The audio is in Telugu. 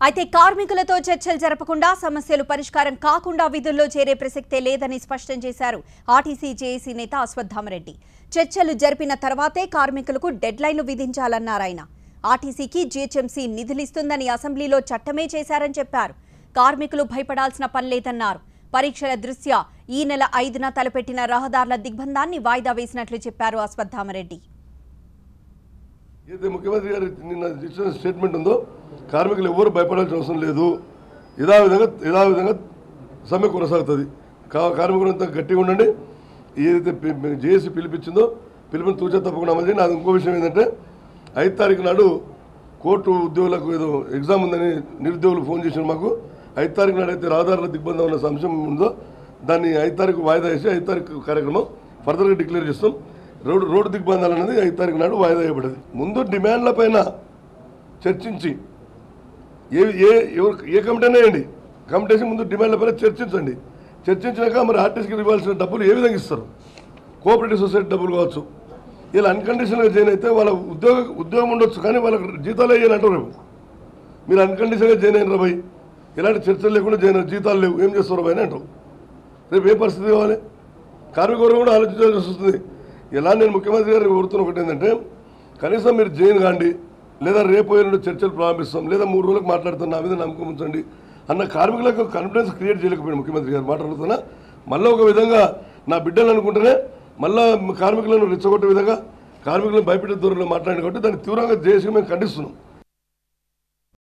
అయితే కార్మికులతో చర్చలు జరపకుండా సమస్యలు పరిష్కారం కాకుండా విధుల్లో చేరే ప్రసక్తే లేదని స్పష్టం చేశారు ఆర్టీసీ జేఏసీ నేత అశ్వత్థామరెడ్డి చర్చలు జరిపిన తర్వాతే కార్మికులకు డెడ్లైన్లు విధించాలన్నారు ఆయన ఆర్టీసీకి జీహెచ్ఎంసీ నిధులిస్తుందని అసెంబ్లీలో చట్టమే చేశారని చెప్పారు కార్మికులు భయపడాల్సిన పని లేదన్నారు పరీక్షల దృష్ట్యా ఈ నెల ఐదున తలపెట్టిన రహదారుల దిగ్బంధాన్ని వాయిదా వేసినట్లు చెప్పారు అశ్వత్థామరెడ్డి ఏదైతే ముఖ్యమంత్రి గారు నిన్న ఇచ్చిన స్టేట్మెంట్ ఉందో కార్మికులు ఎవరు భయపడాల్సిన అవసరం లేదు యథావిధంగా యథావిధంగా సమ్మె కొనసాగుతుంది కా- కార్మికులంతా గట్టిగా ఉండండి ఏదైతే జేఏసీ పిలిపించిందో పిలుపుని తూచా తప్పకుండా అమలు చేయండి అది ఇంకో విషయం ఏంటంటే ఐదు తారీఖు నాడు కోర్టు ఉద్యోగులకు ఏదో ఎగ్జామ్ ఉందని నిరుద్యోగులు ఫోన్ చేసిన మాకు ఐదు తారీఖు నాడు అయితే రహదారుల దిగ్బంధం ఉన్న అంశం ఉందో దాన్ని ఐదు తారీఖు వాయిదా వేసి ఐదు తారీఖు కార్యక్రమం ఫర్దర్గా డిక్లేర్ చేస్తాం రోడ్డు రోడ్డు దిగ్బంధాలు అనేది ఐదు తారీఖు నాడు వాయిదా వేయబడింది ముందు డిమాండ్ల పైన చర్చించి ఏ ఏ ఎవరు ఏ కమిటీ వేయండి కమిటీ ముందు డిమాండ్ల పైన చర్చించండి చర్చించినాక మరి ఆర్టీసీకి ఇవ్వాల్సిన డబ్బులు ఏ విధంగా ఇస్తారు కోఆపరేటివ్ సొసైటీ డబ్బులు కావచ్చు ఇలా అన్కండిషన్గా జాయిన్ అయితే వాళ్ళ ఉద్యోగ ఉద్యోగం ఉండొచ్చు కానీ వాళ్ళకి జీతాలు వేయాలి అంటారు రేపు మీరు అన్కండిషన్గా జాయిన్ అయిన రాబాయి ఇలాంటి చర్చలు లేకుండా జాయిన్ అయ్యారు. జీతాలు లేవు ఏం చేస్తారు రాబాయి అని అంటారు రేపు ఏ పరిస్థితి కావాలి కార్మిక వర్గం కూడా ఆలోచించాల్సి వస్తుంది ఇలా నేను ముఖ్యమంత్రి గారిని కోరుతున్న ఒకటి ఏంటంటే కనీసం మీరు జైన్ కాండి లేదా రేపు ఎల్లుండి చర్చలు ప్రారంభిస్తాం లేదా మూడు రోజులకు మాట్లాడుతాం నా మీద నమ్మకం ఉంచండి అన్న కార్మికులకు కాన్ఫిడెన్స్ క్రియేట్ చేయలేకపోయాడు ముఖ్యమంత్రి గారు మాట్లాడుతున్నా మళ్ళీ ఒక విధంగా నా బిడ్డలు అనుకుంటేనే మళ్ళా కార్మికులను రెచ్చగొట్టే విధంగా కార్మికులను భయపెట్టే దూరంలో మాట్లాడిన కాబట్టి దాన్ని తీవ్రంగా చేసి మేము ఖండిస్తున్నాం